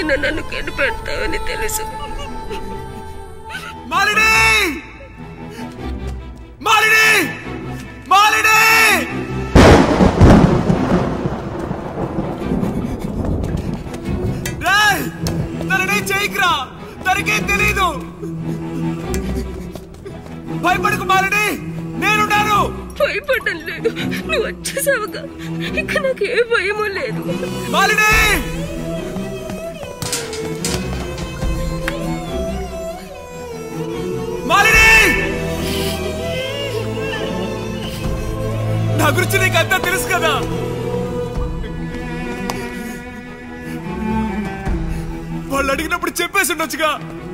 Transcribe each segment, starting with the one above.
రోజైనా నన్ను కనిపెడతావని తెలుసు మాలిని మాలిని మాలిని రేయ్ తననే చేయకురా తనకేం తెలీదు భయపడకు మాలిని నేనున్నాను భయపడడం లేదు నువ్వు వచ్చేసావుగా ఇక నాకు ఏ భయమూ లేదు మాలిని మాలిని నా గురించి నీకు అంతా తెలుసు కదా వాళ్ళు అడిగినప్పుడు చెప్పేసి ఉండొచ్చుగా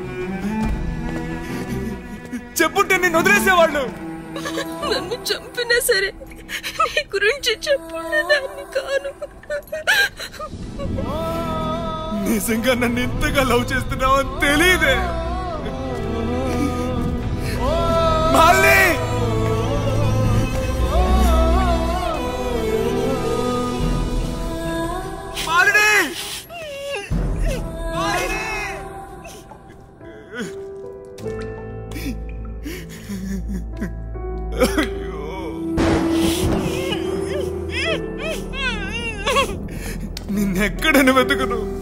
చెప్పుంటే నేను వదిలేసేవాళ్ళు నన్ను చంపినా సరే నీ గురించి చెప్పుండేదాన్ని కాను నిజంగా నన్ను ఇంతగా లవ్ చేస్తున్నావు అని తెలియదే మళ్ళీ మాలిని మాలిని నిన్నెక్కడని వెతుకును